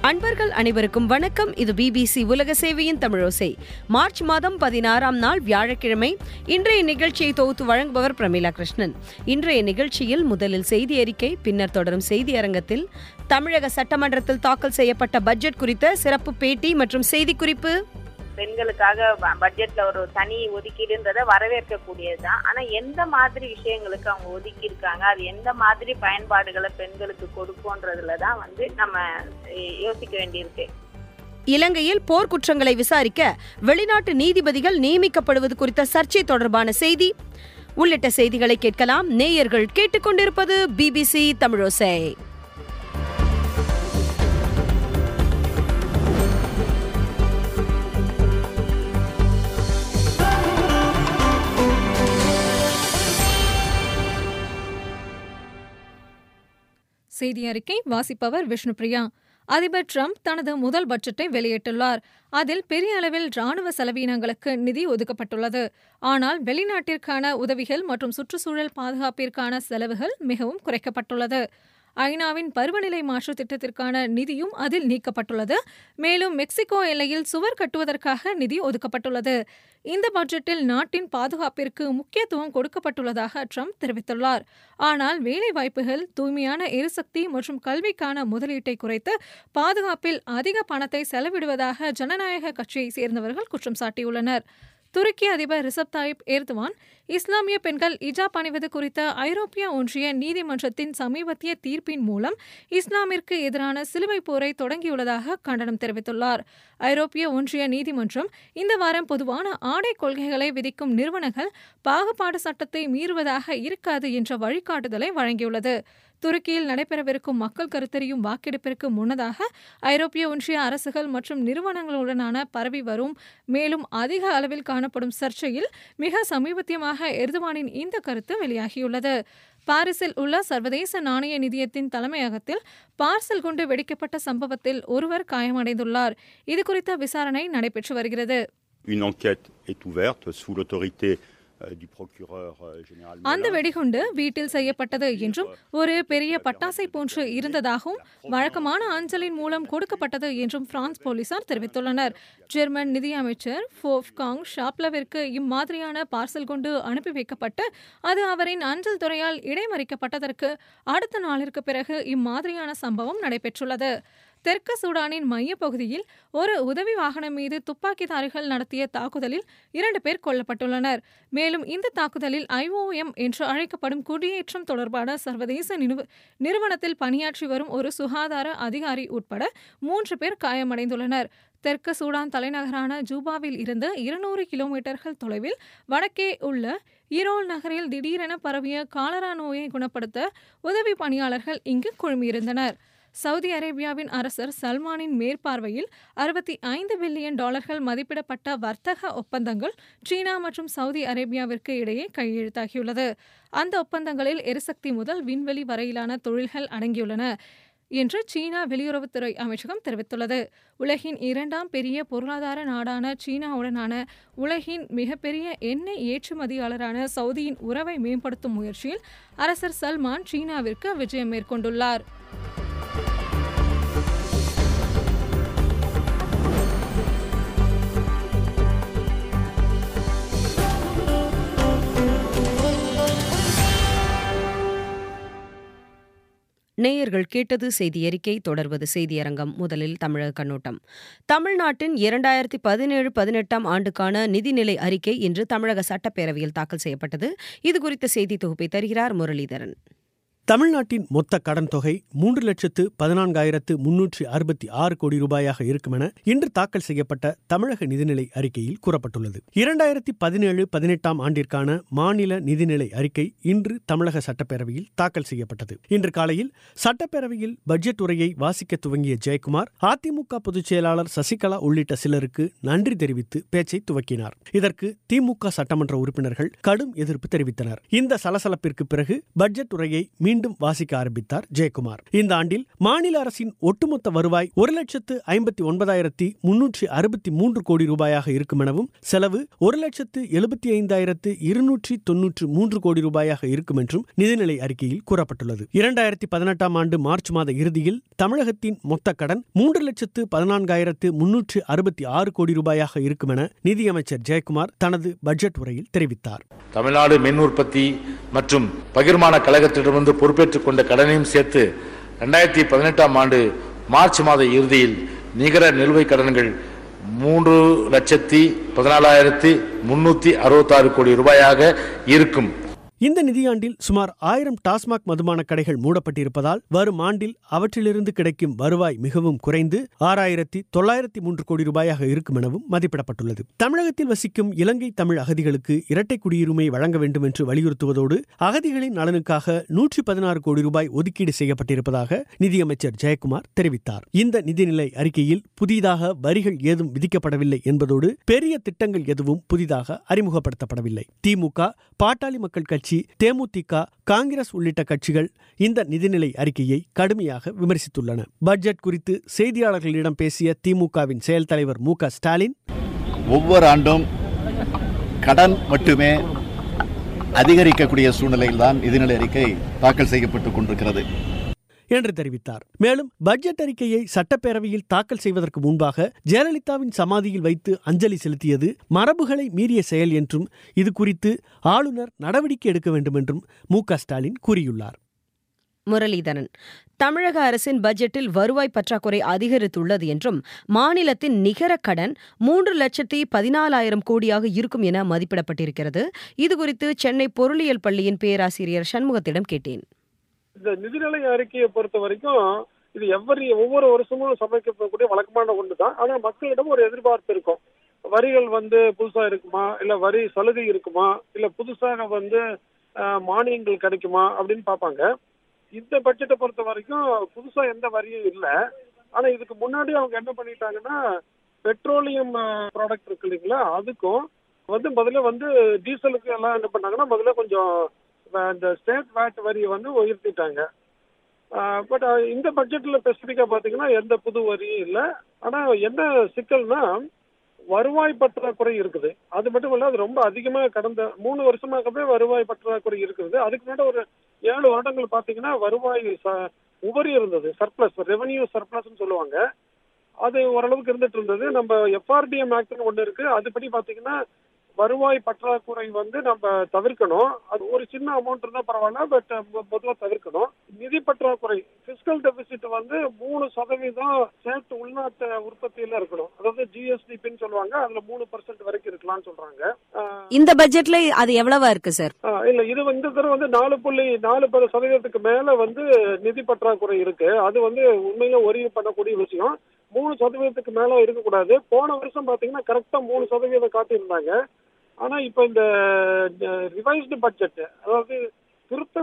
அன்பர்கள் அனைவருக்கும் வணக்கம் இது பிபிசி உலக சேவையின் தமிழோசை மார்ச் மாதம் பதினாறாம் நாள் வியாழக்கிழமை இன்றைய நிகழ்ச்சியை தொகுத்து வழங்குபவர் பிரமிளா கிருஷ்ணன் இன்றைய நிகழ்ச்சியில் முதலில் செய்தி அறிக்கை பின்னர் தொடரும் செய்தி அரங்கத்தில் தமிழக சட்டமன்றத்தில் தாக்கல் செய்யப்பட்ட பட்ஜெட் குறித்த சிறப்பு பேட்டி மற்றும் செய்திக்குறிப்பு பெண்களுக்காக ப- பட்ஜெட்ல ஒரு தனி ஒதுக்கீடுன்றத வரவேற்கக்கூடியதுதான் ஆனா எந்த மாதிரி விஷயங்களுக்கு அவங்க ஒதுக்கி இருக்காங்க அது எந்த மாதிரி பயன்பாடுகளை பெண்களுக்கு கொடுக்கும்ன்றதுல தான் வந்து நம்ம அஹ், யோசிக்க வேண்டியிருக்கு இலங்கையில் போர்க்குற்றங்களை விசாரிக்க வெளிநாட்டு நீதிபதிகள் நியமிக்கப்படுவது குறித்த சர்ச்சை தொடர்பான செய்தி உள்ளிட்ட செய்திகளை கேட்கலாம் நேயர்கள் கேட்டுக்கொண்டிருப்பது பிபிசி தமிழோசை செய்தி அறிக்கை வாசிப்பவர் விஷ்ணுபிரியா அதிபர் ட்ரம்ப் தனது முதல் பட்ஜெட்டை வெளியிட்டுள்ளார் அதில் பெரிய அளவில் ராணுவ செலவீனங்களுக்கு நிதி ஒதுக்கப்பட்டுள்ளது ஆனால் வெளிநாட்டிற்கான உதவிகள் மற்றும் சுற்றுச்சூழல் பாதுகாப்பிற்கான செலவுகள் மிகவும் குறைக்கப்பட்டுள்ளது ஐநாவின் பருவநிலை மாற்ற திட்டத்திற்கான நிதியும் அதில் நீக்கப்பட்டுள்ளது மேலும் மெக்சிகோ எல்லையில் சுவர் கட்டுவதற்காக நிதி ஒதுக்கப்பட்டுள்ளது இந்த பட்ஜெட்டில் நாட்டின் பாதுகாப்பிற்கு முக்கியத்துவம் கொடுக்கப்பட்டுள்ளதாக ட்ரம்ப் தெரிவித்துள்ளார் ஆனால் வேலைவாய்ப்புகள் தூய்மையான எரிசக்தி மற்றும் கல்விக்கான முதலீட்டை குறைத்து பாதுகாப்பில் அதிக பணத்தை செலவிடுவதாக ஜனநாயக கட்சியைச் சேர்ந்தவர்கள் குற்றம் சாட்டியுள்ளனர் துருக்கி அதிபர் ரிசப் தாயிப் ஏர்துவான் இஸ்லாமிய பெண்கள் இஜாப் அணிவது குறித்த ஐரோப்பிய ஒன்றிய நீதிமன்றத்தின் சமீபத்திய தீர்ப்பின் மூலம் இஸ்லாமிற்கு எதிரான சிலுவை போரை தொடங்கியுள்ளதாக கண்டனம் தெரிவித்துள்ளார் ஐரோப்பிய ஒன்றிய நீதிமன்றம் இந்த வாரம் பொதுவான ஆடை கொள்கைகளை விதிக்கும் நிறுவனங்கள் பாகுபாடு சட்டத்தை மீறுவதாக இருக்காது என்ற வழிகாட்டுதலை வழங்கியுள்ளது துருக்கியில் நடைபெறவிருக்கும் மக்கள் கருத்தறியும் வாக்கெடுப்பிற்கு முன்னதாக ஐரோப்பிய ஒன்றிய அரசுகள் மற்றும் நிறுவனங்களுடனான பரவி வரும் மேலும் அதிக அளவில் காணப்படும் சர்ச்சையில் மிக சமீபத்தியமாக எர்துவானின் இந்த கருத்து வெளியாகியுள்ளது பாரிஸில் உள்ள சர்வதேச நாணய நிதியத்தின் தலைமையகத்தில் பார்சல் குண்டு வெடிக்கப்பட்ட சம்பவத்தில் ஒருவர் காயமடைந்துள்ளார் இதுகுறித்த விசாரணை நடைபெற்று வருகிறது Une enquête est ouverte sous l'autorité euh, du procureur euh, général. அந்த Moulin. வெடிகுண்டு வீட்டில் செய்யப்பட்டது என்றும் ஒரு பெரிய பட்டாசை போன்று இருந்ததாகவும் வழக்கமான அஞ்சலின் மூலம் கொடுக்கப்பட்டது என்றும் பிரான்ஸ் போலீசார் தெரிவித்துள்ளனர் ஜெர்மன் நிதியமைச்சர் ஃபோஃப்காங் ஷாப்லவிற்கு இம்மாதிரியான பார்சல் கொண்டு அனுப்பி வைக்கப்பட்டு அது அவரின் அஞ்சல் துறையால் இடைமறிக்கப்பட்டதற்கு அடுத்த நாளிற்கு பிறகு இம்மாதிரியான சம்பவம் நடைபெற்றுள்ளது தெற்கு சூடானின் மையப்பகுதியில் ஒரு உதவி வாகனம் மீது துப்பாக்கிதாரிகள் நடத்திய தாக்குதலில் இரண்டு பேர் கொல்லப்பட்டுள்ளனர் மேலும் இந்த தாக்குதலில் ஐஓஎம் என்று அழைக்கப்படும் குடியேற்றம் தொடர்பான சர்வதேச நிறுவ- நிறுவனத்தில் பணியாற்றி வரும் ஒரு சுகாதார அதிகாரி உட்பட மூன்று பேர் காயமடைந்துள்ளனர் தெற்கு சூடான் தலைநகரான ஜூபாவில் இருந்து இருநூறு கிலோமீட்டர்கள் தொலைவில் வடக்கே உள்ள ஈரோல் நகரில் திடீரென பரவிய காலரா நோயை குணப்படுத்த உதவி பணியாளர்கள் இங்கு குழுமியிருந்தனர் சவுதி அரேபியாவின் அரசர் சல்மானின் மேற்பார்வையில் அறுபத்தி ஐந்து பில்லியன் டாலர்கள் மதிப்பிடப்பட்ட வர்த்தக ஒப்பந்தங்கள் சீனா மற்றும் சவுதி அரேபியாவிற்கு இடையே கையெழுத்தாகியுள்ளது அந்த ஒப்பந்தங்களில் எரிசக்தி முதல் விண்வெளி வரையிலான தொழில்கள் அடங்கியுள்ளன என்று சீனா வெளியுறவுத்துறை அமைச்சகம் தெரிவித்துள்ளது உலகின் இரண்டாம் பெரிய பொருளாதார நாடான சீனாவுடனான உலகின் மிகப்பெரிய எண்ணெய் ஏற்றுமதியாளரான சவுதியின் உறவை மேம்படுத்தும் முயற்சியில் அரசர் சல்மான் சீனாவிற்கு விஜயம் மேற்கொண்டுள்ளார் நேயர்கள் கேட்டது செய்தி அறிக்கை தொடர்வது செய்தியரங்கம் முதலில் தமிழக கண்ணோட்டம் தமிழ்நாட்டின் இரண்டாயிரத்தி பதினேழு பதினெட்டாம் ஆண்டுக்கான நிதிநிலை அறிக்கை இன்று தமிழக சட்டப்பேரவையில் தாக்கல் செய்யப்பட்டது இதுகுறித்த செய்தி தொகுப்பை தருகிறார் முரளிதரன் தமிழ்நாட்டின் மொத்த கடன் தொகை மூன்று லட்சத்து பதினான்காயிரத்து முன்னூற்றி அறுபத்தி ஆறு கோடி ரூபாயாக இருக்கும் என இன்று தாக்கல் செய்யப்பட்ட தமிழக நிதிநிலை அறிக்கையில் கூறப்பட்டுள்ளது இரண்டாயிரத்தி பதினேழு பதினெட்டாம் ஆண்டிற்கான மாநில நிதிநிலை அறிக்கை இன்று தமிழக சட்டப்பேரவையில் தாக்கல் செய்யப்பட்டது இன்று காலையில் சட்டப்பேரவையில் பட்ஜெட் உரையை வாசிக்க துவங்கிய ஜெயக்குமார் அதிமுக பொதுச் செயலாளர் சசிகலா உள்ளிட்ட சிலருக்கு நன்றி தெரிவித்து பேச்சை துவக்கினார் இதற்கு திமுக சட்டமன்ற உறுப்பினர்கள் கடும் எதிர்ப்பு தெரிவித்தனர் இந்த சலசலப்பிற்கு பிறகு பட்ஜெட் உரையை மீண்டும் மீண்டும் வாசிக்க ஆரம்பித்தார் ஜெயக்குமார் இந்த ஆண்டில் மாநில அரசின் ஒட்டுமொத்த வருவாய் ஒரு லட்சத்து ஐம்பத்தி ஒன்பதாயிரத்தி முன்னூற்றி அறுபத்தி மூன்று கோடி ரூபாயாக இருக்கும் எனவும் செலவு ஒரு லட்சத்து எழுபத்தி ஐந்தாயிரத்து இருநூற்றி தொன்னூற்று மூன்று கோடி ரூபாயாக இருக்கும் என்றும் நிதிநிலை அறிக்கையில் கூறப்பட்டுள்ளது இரண்டாயிரத்தி பதினெட்டாம் ஆண்டு மார்ச் மாத இறுதியில் தமிழகத்தின் மொத்த கடன் மூன்று லட்சத்து பதினான்காயிரத்து முன்னூற்று அறுபத்தி ஆறு கோடி ரூபாயாக இருக்கும் என நிதியமைச்சர் ஜெயக்குமார் தனது பட்ஜெட் உரையில் தெரிவித்தார் தமிழ்நாடு மின் உற்பத்தி மற்றும் பகிர்மான கழகத்திடமிருந்து பொறுப்பேற்றுக் கொண்ட கடனையும் சேர்த்து ரெண்டாயிரத்தி பதினெட்டாம் ஆண்டு மார்ச் மாத இறுதியில் நிகர நிலுவைக் கடன்கள் மூன்று லட்சத்தி பதினாலாயிரத்தி முன்னூத்தி அறுபத்தாறு கோடி ரூபாயாக இருக்கும் இந்த நிதியாண்டில் சுமார் ஆயிரம் டாஸ்மாக் மதுபான கடைகள் மூடப்பட்டிருப்பதால் வரும் ஆண்டில் அவற்றிலிருந்து கிடைக்கும் வருவாய் மிகவும் குறைந்து ஆறாயிரத்தி தொள்ளாயிரத்தி மூன்று கோடி ரூபாயாக இருக்கும் எனவும் மதிப்பிடப்பட்டுள்ளது தமிழகத்தில் வசிக்கும் இலங்கை தமிழ் அகதிகளுக்கு இரட்டை குடியுரிமை வழங்க வேண்டும் என்று வலியுறுத்துவதோடு அகதிகளின் நலனுக்காக நூற்றி பதினாறு கோடி ரூபாய் ஒதுக்கீடு செய்யப்பட்டிருப்பதாக நிதியமைச்சர் ஜெயக்குமார் தெரிவித்தார் இந்த நிதிநிலை அறிக்கையில் புதிதாக வரிகள் ஏதும் விதிக்கப்படவில்லை என்பதோடு பெரிய திட்டங்கள் எதுவும் புதிதாக அறிமுகப்படுத்தப்படவில்லை திமுக பாட்டாளி மக்கள் கட்சி தேமுதிக காங்கிரஸ் உள்ளிட்ட கட்சிகள் இந்த நிதிநிலை அறிக்கையை கடுமையாக விமர்சித்துள்ளன பட்ஜெட் குறித்து செய்தியாளர்களிடம் பேசிய திமுகவின் செயல் தலைவர் மு க ஸ்டாலின் ஒவ்வொரு ஆண்டும் கடன் மட்டுமே அதிகரிக்கக்கூடிய சூழ்நிலையில்தான் நிதிநிலை அறிக்கை தாக்கல் செய்யப்பட்டுக் கொண்டிருக்கிறது என்று தெரிவித்தார் மேலும் பட்ஜெட் அறிக்கையை சட்டப்பேரவையில் தாக்கல் செய்வதற்கு முன்பாக ஜெயலலிதாவின் சமாதியில் வைத்து அஞ்சலி செலுத்தியது மரபுகளை மீறிய செயல் என்றும் இது குறித்து ஆளுநர் நடவடிக்கை எடுக்க வேண்டும் என்றும் மு க ஸ்டாலின் கூறியுள்ளார் முரளிதரன் தமிழக அரசின் பட்ஜெட்டில் வருவாய் பற்றாக்குறை அதிகரித்துள்ளது என்றும் மாநிலத்தின் நிகர கடன் மூன்று லட்சத்தி பதினாலாயிரம் கோடியாக இருக்கும் என மதிப்பிடப்பட்டிருக்கிறது இதுகுறித்து சென்னை பொருளியல் பள்ளியின் பேராசிரியர் சண்முகத்திடம் கேட்டேன் இந்த நிதிநிலை அறிக்கையை பொறுத்த வரைக்கும் இது எவ்வரி ஒவ்வொரு வருஷமும் சமைக்கக்கூடிய வழக்கமான ஒன்று தான் ஆனால் மக்களிடம் ஒரு எதிர்பார்ப்பு இருக்கும் வரிகள் வந்து புதுசா இருக்குமா இல்ல வரி சலுகை இருக்குமா இல்ல புதுசாக வந்து அஹ், மானியங்கள் கிடைக்குமா அப்படின்னு பார்ப்பாங்க இந்த பட்ஜெட்டை பொறுத்த வரைக்கும் புதுசா எந்த வரியும் இல்லை ஆனா இதுக்கு முன்னாடி அவங்க என்ன பண்ணிட்டாங்கன்னா பெட்ரோலியம் ப்ராடக்ட் இருக்கு இல்லைங்களா அதுக்கும் வந்து முதல்ல வந்து டீசலுக்கு எல்லாம் என்ன பண்ணாங்கன்னா முதல்ல கொஞ்சம் அஹ், இந்த ஸ்டேட் வேட் வரியை வந்து உயர்த்திட்டாங்க பட் இந்த பட்ஜெட்ல ஸ்பெசிஃபிக்கா பாத்தீங்கன்னா எந்த புது வரியும் இல்லை ஆனா என்ன சிக்கல்னா வருவாய் பற்றாக்குறை இருக்குது அது மட்டும் இல்ல அது ரொம்ப அதிகமா கடந்த மூணு வருஷமாகவே வருவாய் பற்றாக்குறை இருக்குது அதுக்கு முன்னாடி ஒரு ஏழு வருடங்கள் பாத்தீங்கன்னா வருவாய் ச- உபரி இருந்தது சர்ப்ளஸ் ரெவென்யூ சர்ப்ளஸ்னு சொல்லுவாங்க அது ஓரளவுக்கு இருந்துட்டு இருந்தது நம்ம எஃப்ஆர்டிஎம் ஆக்ட்னு ஒன்று இருக்கு அதுபடி பாத்தீங்கன்னா வருவாய் பற்றாக்குறை வந்து நம்ம தவிர்க்கணும் அது ஒரு சின்ன அமௌண்ட் இருந்தா பரவாயில்ல பட் பொதுவாக தவிர்க்கணும் நிதி பற்றாக்குறை பிசிக்கல் டெபிசிட் வந்து மூணு சதவீதம் சேர்த்து உள்நாட்டு உற்பத்தியில இருக்கணும் அதாவது ஜிஎஸ்டிபின்னு சொல்லுவாங்க அதுல மூணு பர்சன்ட் வரைக்கும் இருக்கலாம்னு சொல்றாங்க ஆஹ் இந்த பட்ஜெட்ல அது எவ்வளவா இருக்கு சார் ஆஹ் இல்ல இது வந்து இந்த தடவை வந்து நாலு புள்ளி நாலு பல சதவீதத்துக்கு மேல வந்து நிதி பற்றாக்குறை இருக்கு அது வந்து உண்மையில ஒரே பண்ணக்கூடிய விஷயம் மூணு சதவீதத்துக்கு மேல இருக்கக்கூடாது போன வருஷம் பாத்தீங்கன்னா கரெக்டா மூணு சதவீதம் காட்டியிருந்தாங்க ஆனா இப்ப இந்த ரிவைஸ்டு பட்ஜெட் அதாவது திருத்த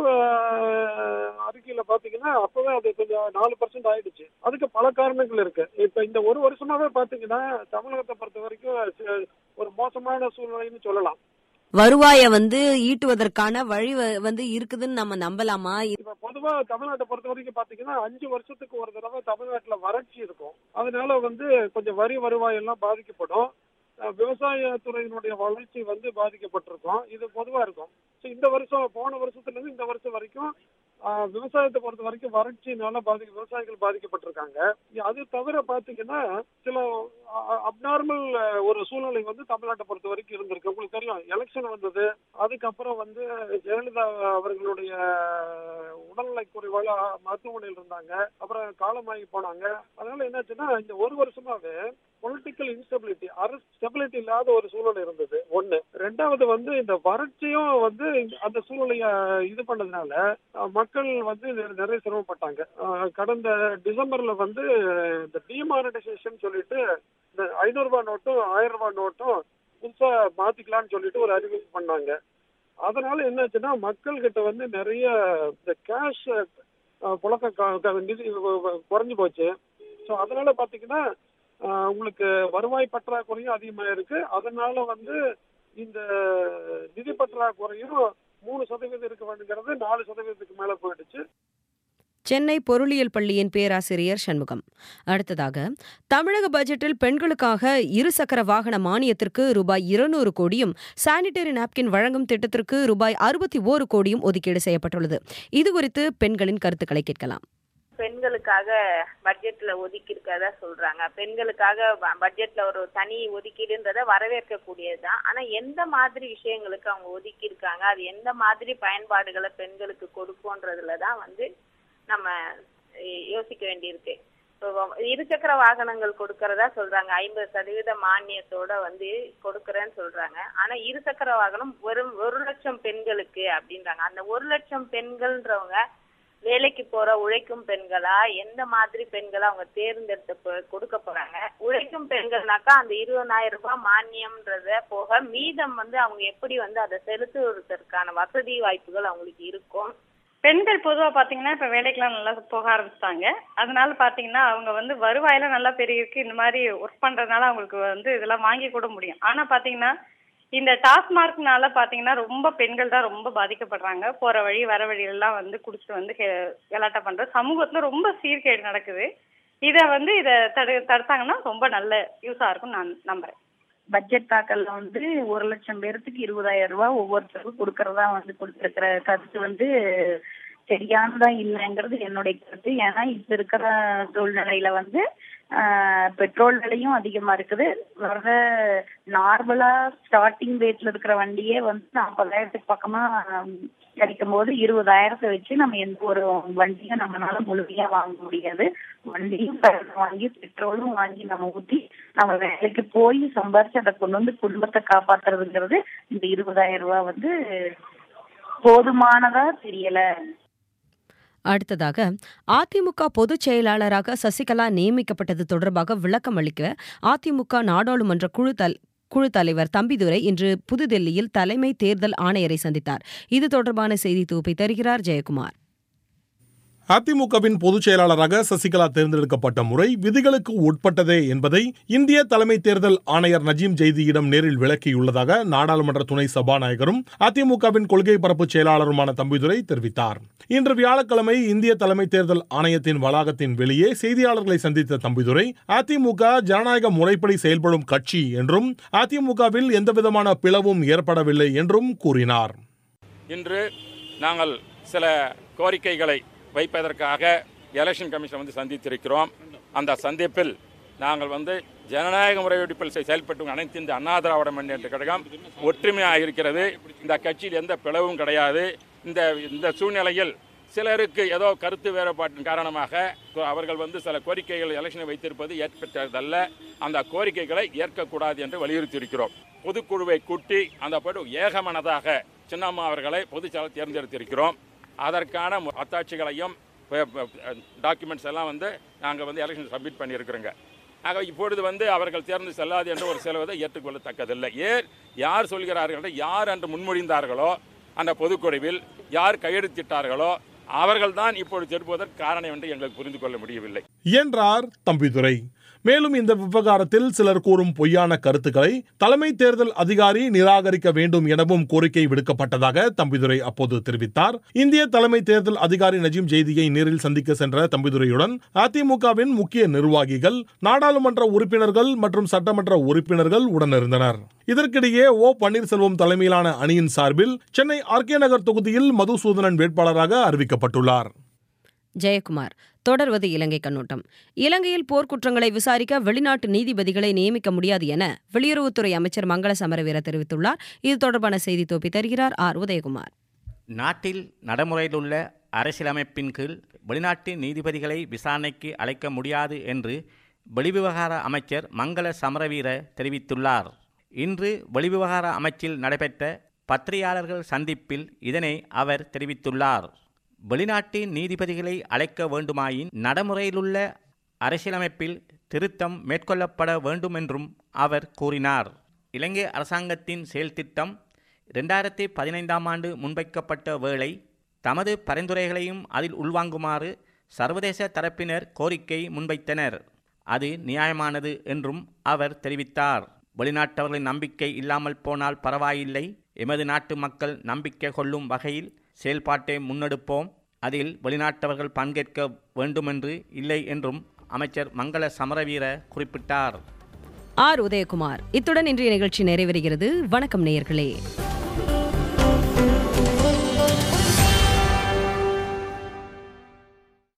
ஆஹ், அறிக்கையில பாத்தீங்கன்னா அப்பவே அது கொஞ்சம் நாலு பர்சன்ட் ஆயிடுச்சு அதுக்கு பல காரணங்கள் இருக்கு இப்ப இந்த ஒரு வருஷமாவே பாத்தீங்கன்னா தமிழகத்தை பொறுத்த வரைக்கும் சி- ஒரு மோசமான சூழ்நிலைன்னு சொல்லலாம் வருவாய வந்து ஈட்டுவதற்கான வழி வ- வந்து இருக்குதுன்னு நம்ம நம்பலாமா இப்ப பொதுவா தமிழ்நாட்டை பொறுத்த வரைக்கும் பாத்தீங்கன்னா அஞ்சு வருஷத்துக்கு ஒரு தடவை தமிழ்நாட்டுல வறட்சி இருக்கும் அதனால வந்து கொஞ்சம் வரி வருவாய் எல்லாம் பாதிக்கப்படும் அஹ் விவசாயத்துறையினுடைய வளர்ச்சி வந்து பாதிக்கப்பட்டிருக்கும் இது பொதுவா இருக்கும் So இந்த வருஷம் போன வருஷத்துல இருந்து இந்த வருஷம் வரைக்கும் ஆஹ் விவசாயத்தை பொறுத்த வரைக்கும் வறட்சினால பாதி விவசாயிகள் பாதிக்கப்பட்டிருக்காங்க அது தவிர பாத்தீங்கன்னா சில அப்நார்மல் ஒரு சூழ்நிலை வந்து தமிழ்நாட்டை பொறுத்த வரைக்கும் இருந்திருக்கு உங்களுக்கு தெரியும் எலெக்ஷன் வந்தது அதுக்கப்புறம் வந்து ஜெயலலிதா அவர்களுடைய உடல்நலை குறைவால மருத்துவமனையில் இருந்தாங்க அப்புறம் காலமாகி போனாங்க அதனால என்னாச்சுன்னா இந்த ஒரு வருஷமாவே பொலிட்டிக்கல் இன்ஸ்டபிலிட்டி அரசு ஸ்டெபிலிட்டி இல்லாத ஒரு சூழ்நிலை இருந்தது ஒண்ணு ரெண்டாவது வந்து இந்த வறட்சியும் வந்து இந்த- அந்த சூழ்நிலைய இது பண்ணதுனால அஹ், மக்கள் வந்து நெ- நிறைய சிரமப்பட்டாங்க அஹ், கடந்த டிசம்பர்ல வந்து இந்த டிமானிட்டைசேஷன் சொல்லிட்டு இந்த ஐநூறு ரூபாய் நோட்டும் ஆயிரம் ரூபாய் நோட்டும் புதுசா மாத்திக்கலாம்னு சொல்லிட்டு ஒரு அறிவிப்பு பண்ணாங்க அதனால என்னாச்சுன்னா மக்கள் கிட்ட வந்து நிறைய இந்த கேஷ் புழக்க க- க- நிதி குறைஞ்சு போச்சு ஸோ அதனால பாத்தீங்கன்னா ஆஹ், உங்களுக்கு வருவாய் பற்றாக்குறையும் அதிகமா இருக்கு அதனால வந்து இந்த நிதி பற்றாக்குறையும் மூணு சதவீதம் இருக்க வேண்டியது நாலு சதவீதத்துக்கு மேல போயிடுச்சு சென்னை பொருளியல் பள்ளியின் பேராசிரியர் சண்முகம் அடுத்ததாக தமிழக பட்ஜெட்டில் பெண்களுக்காக இருசக்கர வாகன மானியத்திற்கு ரூபாய் இருநூறு கோடியும் சானிட்டரி நாப்கின் வழங்கும் திட்டத்திற்கு ரூபாய் அறுபத்தி ஓரு கோடியும் ஒதுக்கீடு செய்யப்பட்டுள்ளது இது குறித்து பெண்களின் கருத்துக்களை கேட்கலாம் பெண்களுக்காக பட்ஜெட்ல ஒதுக்கி இருக்கிறதா சொல்றாங்க பெண்களுக்காக ப- பட்ஜெட்ல ஒரு தனி ஒதுக்கீடுன்றத வரவேற்கக்கூடியதுதான் ஆனா எந்த மாதிரி விஷயங்களுக்கு அவங்க ஒதுக்கி இருக்காங்க அது எந்த மாதிரி பயன்பாடுகளை பெண்களுக்கு கொடுக்கும்ன்றதுல தான் வந்து நம்ம அஹ், யோசிக்க வேண்டியிருக்கு இப்போ இருசக்கர வாகனங்கள் கொடுக்கறதா சொல்றாங்க ஐம்பது சதவீத மானியத்தோட வந்து கொடுக்கறேன்னு சொல்றாங்க ஆனா இருசக்கர வாகனம் வெறும் ஒரு லட்சம் பெண்களுக்கு அப்படின்றாங்க அந்த ஒரு லட்சம் பெண்கள்ன்றவங்க வேலைக்கு போற உழைக்கும் பெண்களா எந்த மாதிரி பெண்களா அவங்க தேர்ந்தெடுத்து போ- கொடுக்க போறாங்க உழைக்கும் பெண்கள்னாக்கா அந்த இருபதாயிரம் ரூபாய் மானியம்ன்றத போக மீதம் வந்து அவங்க எப்படி வந்து அதை செலுத்துவதற்கான வசதி வாய்ப்புகள் அவங்களுக்கு இருக்கும் பெண்கள் பொதுவா பாத்தீங்கன்னா இப்ப வேலைக்கெல்லாம் நல்லா போக ஆரம்பிச்சிட்டாங்க அதனால பாத்தீங்கன்னா அவங்க வந்து வருவாயில நல்லா பெருகிருக்கு இந்த மாதிரி ஒர்க் பண்றதுனால அவங்களுக்கு வந்து இதெல்லாம் வாங்கி கூட முடியும் ஆனா பாத்தீங்கன்னா இந்த டாஸ்மார்க்னால பாத்தீங்கன்னா ரொம்ப பெண்கள் தான் ரொம்ப பாதிக்கப்படுறாங்க போற வழி வர வழியெல்லாம் வந்து குடிச்சு வந்து கே- கலாட்டா பண்ற சமூகத்துல ரொம்ப சீர்கேடு நடக்குது இத வந்து இத தடு தடுத்தாங்கன்னா ரொம்ப நல்ல யூஸா இருக்கும் நான் நம்புறேன் பட்ஜெட் தாக்கல்ல வந்து ஒரு லட்சம் பேர்த்துக்கு இருபதாயிரம் ரூபாய் ஒவ்வொருத்தருக்கும் கொடுக்கறதா வந்து கொடுத்திருக்கிற கருத்து வந்து சரியானதா இல்லைங்கிறது என்னுடைய கருத்து ஏன்னா இப்ப இருக்கிற சூழ்நிலையில வந்து ஆஹ், பெட்ரோல் விலையும் அதிகமா இருக்குது வர்ற நார்மலா ஸ்டார்டிங் ரேட்ல இருக்கிற வண்டியே வந்து நாற்பதாயிரத்துக்கு பக்கமா ஆம், கிடைக்கும் போது இருபதாயிரத்தை வச்சு நம்ம எந்த ஒரு வண்டியும் நம்மளால முழுமையா வாங்க முடியாது வண்டியும் கடன் வாங்கி பெட்ரோலும் வாங்கி நம்ம ஊத்தி நம்ம வேலைக்கு போய் சம்பாரிச்சு அதை கொண்டு வந்து குடும்பத்தை காப்பாத்துறதுங்கிறது இந்த இருபதாயிரம் ரூபாய் வந்து போதுமானதா தெரியல அடுத்ததாக அதிமுக பொதுச் செயலாளராக சசிகலா நியமிக்கப்பட்டது தொடர்பாக விளக்கம் அளிக்க அதிமுக நாடாளுமன்ற குழு தல் குழு தலைவர் தம்பிதுரை இன்று புதுதில்லியில் தலைமை தேர்தல் ஆணையரை சந்தித்தார் இது தொடர்பான செய்தி தொகுப்பை தருகிறார் ஜெயக்குமார் அதிமுகவின் பொதுச் செயலாளராக சசிகலா தேர்ந்தெடுக்கப்பட்ட முறை விதிகளுக்கு உட்பட்டதே என்பதை இந்திய தலைமை தேர்தல் ஆணையர் நஜீம் ஜெய்தியிடம் நேரில் விளக்கியுள்ளதாக நாடாளுமன்ற துணை சபாநாயகரும் அதிமுகவின் கொள்கை பரப்பு செயலாளருமான தம்பிதுரை தெரிவித்தார் இன்று வியாழக்கிழமை இந்திய தலைமை தேர்தல் ஆணையத்தின் வளாகத்தின் வெளியே செய்தியாளர்களை சந்தித்த தம்பிதுரை அதிமுக ஜனநாயக முறைப்படி செயல்படும் கட்சி என்றும் அதிமுகவில் எந்தவிதமான பிளவும் ஏற்படவில்லை என்றும் கூறினார் இன்று நாங்கள் சில கோரிக்கைகளை வைப்பதற்காக எலெக்ஷன் கமிஷன் வந்து சந்தித்திருக்கிறோம் அந்த சந்திப்பில் நாங்கள் வந்து ஜனநாயக முறையடிப்பில் செ- செயல்பட்டு அனைத்து இந்த அண்ணா திராவிட முன்னேற்ற கழகம் ஒற்றுமையாக இருக்கிறது இந்த கட்சியில் எந்த பிளவும் கிடையாது இந்த இந்த சூழ்நிலையில் சிலருக்கு ஏதோ கருத்து வேறுபாட்டின் காரணமாக கொ- அவர்கள் வந்து சில கோரிக்கைகள் எலெக்ஷனை வைத்திருப்பது ஏற்பட்டதல்ல அந்த கோரிக்கைகளை ஏற்கக்கூடாது என்று வலியுறுத்தியிருக்கிறோம் பொதுக்குழுவை கூட்டி அந்த படி ஏகமனதாக சின்னம்மா அவர்களை பொதுச்செயலாளர் தேர்ந்தெடுத்திருக்கிறோம் அதற்கான மு- அத்தாட்சிகளையும் டாக்குமெண்ட்ஸ் எல்லாம் வந்து நாங்கள் வந்து எலெக்ஷன் சப்மிட் பண்ணியிருக்கிறோங்க ஆக இப்பொழுது வந்து அவர்கள் தேர்ந்து செல்லாது என்று ஒரு செலவதை ஏற்றுக்கொள்ளத்தக்கதில்லை ஏன் யார் சொல்கிறார்கள் என்று யார் அன்று முன்மொழிந்தார்களோ அந்த பொதுக்குழுவில் யார் கையெழுத்திட்டார்களோ அவர்கள்தான் இப்பொழுது திருப்புவதற்கு காரணம் என்று எங்களுக்கு புரிந்து கொள்ள முடியவில்லை என்றார் தம்பிதுரை மேலும் இந்த விவகாரத்தில் சிலர் கூறும் பொய்யான கருத்துக்களை தலைமை தேர்தல் அதிகாரி நிராகரிக்க வேண்டும் எனவும் கோரிக்கை விடுக்கப்பட்டதாக தம்பிதுரை அப்போது தெரிவித்தார் இந்திய தலைமை தேர்தல் அதிகாரி நஜீம் ஜெய்தியை நேரில் சந்திக்க சென்ற தம்பிதுரையுடன் அதிமுகவின் முக்கிய நிர்வாகிகள் நாடாளுமன்ற உறுப்பினர்கள் மற்றும் சட்டமன்ற உறுப்பினர்கள் உடனிருந்தனர் இதற்கிடையே ஓ பன்னீர்செல்வம் தலைமையிலான அணியின் சார்பில் சென்னை ஆர்கே நகர் தொகுதியில் மதுசூதனன் வேட்பாளராக அறிவிக்கப்பட்டுள்ளார் ஜெயக்குமார் தொடர்வது இலங்கை கண்ணோட்டம் இலங்கையில் போர்க்குற்றங்களை விசாரிக்க வெளிநாட்டு நீதிபதிகளை நியமிக்க முடியாது என வெளியுறவுத்துறை அமைச்சர் மங்கள சமரவீர தெரிவித்துள்ளார் இது தொடர்பான செய்தி தொகுப்பை தருகிறார் ஆர் உதயகுமார் நாட்டில் நடைமுறையிலுள்ள அரசியலமைப்பின் கீழ் வெளிநாட்டு நீதிபதிகளை விசாரணைக்கு அழைக்க முடியாது என்று வெளிவிவகார அமைச்சர் மங்கள சமரவீர தெரிவித்துள்ளார் இன்று வெளிவிவகார அமைச்சில் நடைபெற்ற பத்திரிகையாளர்கள் சந்திப்பில் இதனை அவர் தெரிவித்துள்ளார் வெளிநாட்டு நீதிபதிகளை அழைக்க வேண்டுமாயின் நடைமுறையிலுள்ள அரசியலமைப்பில் திருத்தம் மேற்கொள்ளப்பட வேண்டுமென்றும் அவர் கூறினார் இலங்கை அரசாங்கத்தின் செயல்திட்டம் ரெண்டாயிரத்தி பதினைந்தாம் ஆண்டு முன்வைக்கப்பட்ட வேளை தமது பரிந்துரைகளையும் அதில் உள்வாங்குமாறு சர்வதேச தரப்பினர் கோரிக்கை முன்வைத்தனர் அது நியாயமானது என்றும் அவர் தெரிவித்தார் வெளிநாட்டவர்களின் நம்பிக்கை இல்லாமல் போனால் பரவாயில்லை எமது நாட்டு மக்கள் நம்பிக்கை கொள்ளும் வகையில் செயல்பாட்டை முன்னெடுப்போம் அதில் வெளிநாட்டவர்கள் பங்கேற்க வேண்டுமென்று இல்லை என்றும் அமைச்சர் மங்கள சமரவீர குறிப்பிட்டார் ஆர் உதயகுமார் இத்துடன் இன்றைய நிகழ்ச்சி நிறைவேறுகிறது வணக்கம் நேயர்களே